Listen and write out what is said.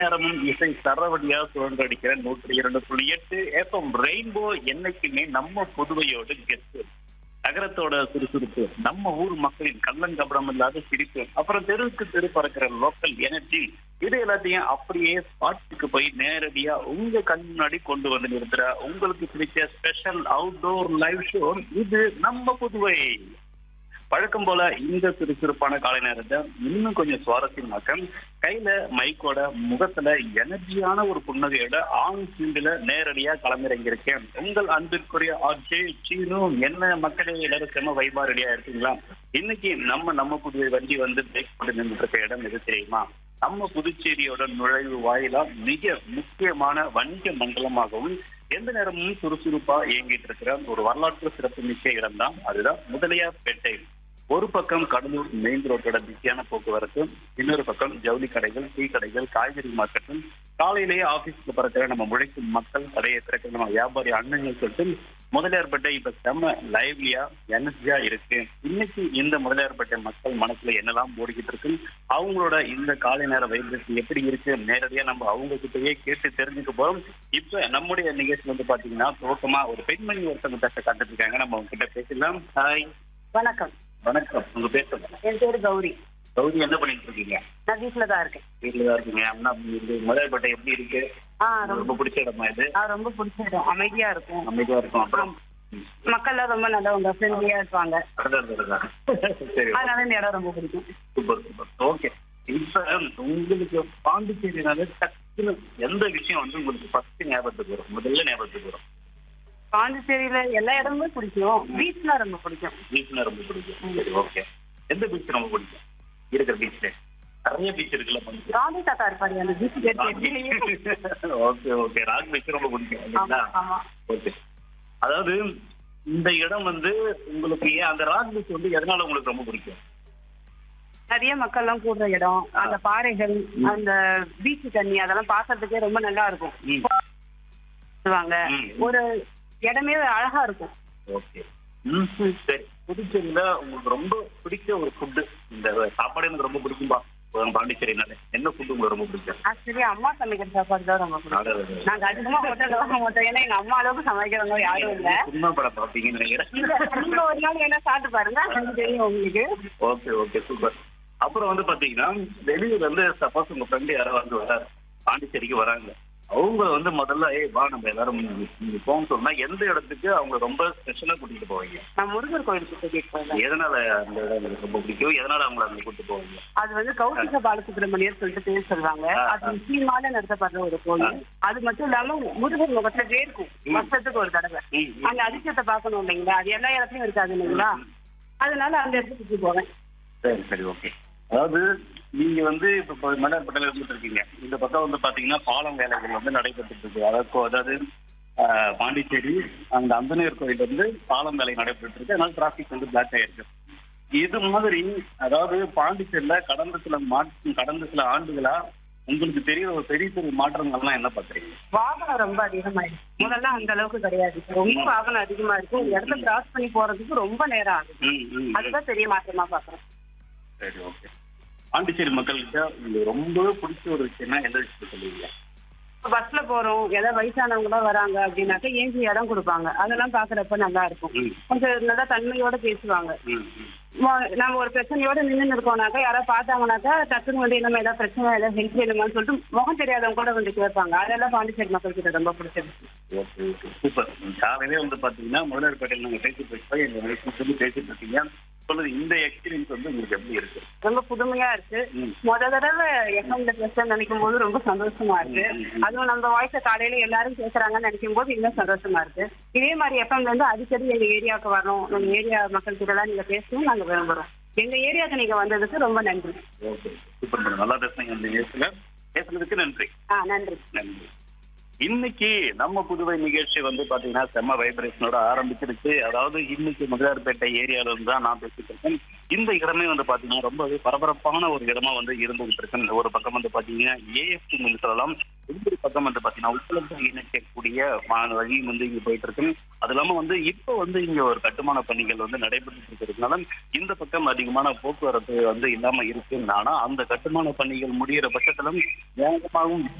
நேரமும் இசை சரவடியா சுழன்றடிக்கிற நூற்றி இரண்டு புள்ளி எட்டு எஃப்எம் ரெயின்போ என்னைக்குமே நம்ம புதுவையோட கெத்து நகரத்தோட சுறுசுறுப்பு நம்ம ஊர் மக்களின் கள்ளங்கபடம் இல்லாத சிரிப்பு அப்புறம் தெருவுக்கு தெரு பறக்கிற லோக்கல் எனர்ஜி இது எல்லாத்தையும் அப்படியே ஸ்பாட்டுக்கு போய் நேரடியா உங்க கண் முன்னாடி கொண்டு வந்து நிறுத்துற உங்களுக்கு பிடிச்ச ஸ்பெஷல் அவுட்டோர் லைவ் ஷோ இது நம்ம புதுவை வழக்கம் போல இந்த சுறுசுறுப்பான காலை நேரத்தை இன்னும் கொஞ்சம் சுவாரஸ்யமாக்க கையில மைக்கோட முகத்துல எனர்ஜியான ஒரு புன்னகையோட ஆண் சீண்டுல நேரடியா களமிறங்கியிருக்கேன் உங்கள் அன்பிற்குரிய ஆர்ஜே சீனு என்ன மக்களே எல்லாரும் செம்ம வைபா ரெடியா இருக்கீங்களா இன்னைக்கு நம்ம நம்ம புதுவை வண்டி வந்து பிரேக் போட்டு நின்றுட்டு இருக்க இடம் எது தெரியுமா நம்ம புதுச்சேரியோட நுழைவு வாயிலா மிக முக்கியமான வணிக மண்டலமாகவும் எந்த நேரமும் சுறுசுறுப்பா இயங்கிட்டு இருக்கிற ஒரு வரலாற்று சிறப்பு மிக்க இடம் தான் அதுதான் முதலியார்பேட்டை ஒரு பக்கம் கடலூர் மெயின் ரோட்டோட பிஸியான போக்குவரத்து இன்னொரு பக்கம் ஜவுளி கடைகள் டீ கடைகள் காய்கறி மார்க்கெட்டும் காலையிலேயே ஆபீஸ்க்கு பறக்கிற நம்ம முழைக்கும் மக்கள் கடையை திறக்கிற நம்ம வியாபாரி அண்ணங்கள் சொல்லிட்டு முதலியார்பேட்டை இப்ப செம்ம லைவ்லியா எனர்ஜியா இருக்கு இன்னைக்கு இந்த முதலியார்பேட்டை மக்கள் மனசுல என்னெல்லாம் ஓடிக்கிட்டு இருக்கு அவங்களோட இந்த காலை நேர வைப்ரேஷன் எப்படி இருக்கு நேரடியா நம்ம அவங்க கிட்டயே கேட்டு தெரிஞ்சுக்க போறோம் இப்ப நம்முடைய நிகழ்ச்சி வந்து பாத்தீங்கன்னா துவக்கமா ஒரு பெண்மணி ஒருத்தவங்க பேச காத்துட்டு இருக்காங்க நம்ம அவங்க கிட்ட பேசலாம் ஹாய் வணக்கம் வணக்கம் உங்க பேர் சொல்லுங்க என் பேரு கௌரி கௌரி என்ன பண்ணிட்டு இருக்கீங்க நான் வீட்டுல தான் இருக்கேன் வீட்டுல தான் இருக்கீங்க அண்ணா இது முதல்பேட்டை எப்படி இருக்கு ஆ ரொம்ப ரொம்ப பிடிச்ச இடமா இது ஆ, ரொம்ப பிடிச்சிடும் அமைதியா இருக்கும் அமைதியா இருக்கும் அப்புறம் ம். மக்கள்லாம் ரொம்ப நல்லவங்க ஃப்ரெண்ட்லியா இருப்பாங்க அடடா, அடடா. சரி அதனால இந்த இடம் ரொம்ப பிடிக்கும் சூப்பர் சூப்பர் ஓகே இப்ப உங்களுக்கு பாண்டிச்சேரினால டக்குன்னு எந்த விஷயம் வந்து உங்களுக்கு ஃபர்ஸ்ட் ஞாபகத்துக்கு வரும் முதல்ல ஞாபகத்துக்கு வரும் பாண்டிச்சேரியில எல்லா இடமுமே பிடிக்கும் பீச்லாம் ரொம்ப பிடிக்கும் பீச்னா ரொம்ப பிடிக்கும் சரி ஓகே எந்த பீச் ரொம்ப பிடிக்கும் இருக்கிற பீச்ல நிறைய பீச் இருக்குல்ல பாண்டிச்சேரி காந்தி தாத்தா இருப்பாரு அந்த பீச் கேட்டு ஓகே ஓகே ராக் பீச் ரொம்ப பிடிக்கும் இல்லைங்களா ஆமா ஓகே அதாவது இந்த இடம் வந்து உங்களுக்கு ஏன் அந்த ராக் பீச் வந்து எதனால உங்களுக்கு ரொம்ப பிடிக்கும் நிறைய மக்கள்லாம் கூடுற இடம் அந்த பாறைகள் அந்த பீச் தண்ணி அதெல்லாம் பாக்குறதுக்கே ரொம்ப நல்லா இருக்கும் ம். சொல்லுவாங்க ம். ஒரு இடமே அழகா இருக்கும் ஓகே ம் சரி புதுச்சேரியில உங்களுக்கு ரொம்ப பிடிச்ச ஒரு ஃபுட்டு இந்த சாப்பாடு எனக்கு ரொம்ப பிடிக்கும்பா உங்க பாண்டிச்சேரினால என்ன ஃபுட்டு உங்களுக்கு ரொம்ப பிடிக்கும் ஆக்சுவலி அம்மா சமைக்கிற சாப்பாடு தான் ரொம்ப பிடிக்கும் அடடடட. நாங்க அதிகமா ஹோட்டல்ல வாங்க மாட்டோம் ஏன்னா எங்க அம்மா அளவுக்கு சமைக்கிறவங்க யாரும் இல்ல சினிமா படம் பார்ப்பீங்கன்னு நினைக்கிறேன் நீங்க ஒரு நாள் வேணா சாப்பிட்டு பாருங்க அது தெரியும் உங்களுக்கு ஓகே ஓகே சூப்பர் அப்புறம் வந்து பாத்தீங்கன்னா வெளியூர்ல இருந்து சப்போஸ் உங்க ஃப்ரெண்டு யாரோ வந்து வராரு பாண்டிச்சேரிக்கு வராங்க அவங்க வந்து முதல்ல ஏய் வா நம்ம எல்லாரும் இங்க போங்க சொன்னா எந்த இடத்துக்கு அவங்க ரொம்ப ஸ்பெஷலா கூட்டிட்டு போவீங்க நான் முருகர் கோயிலுக்கு கூட்டிட்டு போவேன் எதனால அந்த இடம் உங்களுக்கு ரொம்ப பிடிக்கும் எதனால அவங்கள அங்க கூட்டிட்டு போவீங்க அது வந்து கௌசிக பாலசுப்ரமணியர் சொல்லிட்டு பேர் சொல்லுவாங்க ஆ, ஆ. அது முக்கியமான நடத்தப்படுற ஒரு கோயில் அது மட்டும் இல்லாம முருகர் முகத்துல வேர்க்கும் ம். வருஷத்துக்கு ஒரு தடவை ம், ம். அந்த அதிசயத்தை பார்க்கணும் இல்லைங்களா அது எல்லா இடத்துலயும் இருக்காது இல்லைங்களா அதனால அந்த இடத்துக்கு கூட்டிட்டு போவேன் சரி சரி ஓகே அதாவது நீங்க வந்து இப்ப மலர்பட்டில இருந்துட்டு இருக்கீங்க இந்த பக்கம் வந்து பாத்தீங்கன்னா பாலம் வேலைகள் வந்து நடைபெற்றுட்டு இருக்கு அதாவது அதாவது ஆஹ், பாண்டிச்சேரி அந்த அந்தனூர் கோயில் வந்து பாலம் வேலை நடைபெற்று இருக்கு அதனால டிராபிக் வந்து பிளாக் ஆயிருக்கு இது மாதிரி அதாவது பாண்டிச்சேரியில கடந்த சில மாற்றம் கடந்த சில ஆண்டுகளா உங்களுக்கு தெரிய ஒரு பெரிய பெரிய மாற்றங்கள்லாம் என்ன பாக்குறீங்க வாகனம் ரொம்ப அதிகமாயிடுச்சு முதல்ல அந்த அளவுக்கு கிடையாது ரொம்ப வாகனம் அதிகமா இருக்கு ஒரு இடத்த கிராஸ் பண்ணி போறதுக்கு ரொம்ப நேரம் ஆகுது ம், ம், ம். அதுதான் பெரிய மாற்றமா பாக்குறேன் சரி ஓகே பாண்டிச்சேரி மக்கள்கிட்ட உங்களுக்கு ரொம்ப பிடிச்ச ஒரு விஷயம்னா எந்த விஷயத்த சொல்லுவீங்க பஸ்ல போறோம் ஏதாவது வயசானவங்க வராங்க அப்படின்னாக்கா ஏஞ்சி இடம் கொடுப்பாங்க அதெல்லாம் பாக்குறப்ப நல்லா இருக்கும் ம், கொஞ்சம் நல்லா தன்மையோட பேசுவாங்க ம், ம். மொ- நம்ம ஒரு பிரச்சனையோட நின்று இருக்கோம்னாக்கா யாராவது பார்த்தாங்கனாக்கா டக்குன்னு வந்து நம்ம ஏதாவது பிரச்சனை ஏதாவது ஹெல்ப் வேணுமான்னு சொல்லிட்டு முகம் தெரியாதவங்க கூட வந்து கேட்பாங்க அதெல்லாம் பாண்டிச்சேரி மக்கள் கிட்ட ரொம்ப பிடிச்சது ஓகே ஓகே சூப்பர் காலையிலே வந்து பாத்தீங்கன்னா முதலர்பேட்டையில் நாங்க பேசிட்டு இருக்கோம் எங்க வயசு சொல்லி பேசிட்டு இருக்கீங்க சொல்லுது இந்த எக்ஸ்பீரியன்ஸ் வந்து உங்களுக்கு எப்படி இருக்கு ரொம்ப புதுமையா இருக்கு ம். முத தடவை எஃப்எம்ல பேச நினைக்கும் போது ரொம்ப சந்தோஷமா இருக்கு ம், ம். அதுவும் நம்ம வாய்ஸ காலையில எல்லாரும் பேசுறாங்கன்னு நினைக்கும் போது இன்னும் சந்தோஷமா இருக்கு இதே மாதிரி எஃப்எம்ல இருந்து அடிக்கடி எங்க ஏரியாவுக்கு வரணும் நம்ம ஏரியா மக்கள் கிட்ட எல்லாம் நீங்க பேசணும் நாங்க விரும்புறோம் எங்க ஏரியாவுக்கு நீங்க வந்ததுக்கு ரொம்ப நன்றி ஓகே சூப்பர் மேடம் நல்லா பேசுனீங்க இந்த நிகழ்ச்சியில பேசுனதுக்கு நன்றி ஆ நன்றி நன்றி இன்னைக்கு நம்ம புதுவை நிகழ்ச்சி வந்து பாத்தீங்கன்னா செம்ம வைப்ரேஷனோட ஆரம்பிச்சிருச்சு அதாவது இன்னைக்கு முதலார்பேட்டை ஏரியால இருந்து தான் நான் பேசிட்டு இருக்கேன் இந்த இடமே வந்து பாத்தீங்கன்னா ரொம்பவே பரபரப்பான ஒரு இடமா வந்து இருந்துகிட்டு இருக்கு ஒரு பக்கம் வந்து பாத்தீங்கன்னா ஏஎஃப்டி சொல்லலாம் விழுப்புரி பக்கம் வந்து பாத்தீங்கன்னா உப்பளத்தை இணைக்கக்கூடிய வான வழி வந்து இங்க போயிட்டு இருக்கு அது இல்லாம வந்து இப்போ வந்து இங்க ஒரு கட்டுமான பணிகள் வந்து நடைபெற்று இருக்கிறதுனால இந்த பக்கம் அதிகமான போக்குவரத்து வந்து இல்லாம இருக்கு ஆனா அந்த கட்டுமான பணிகள் முடியிற பட்சத்திலும் வேகமாகவும்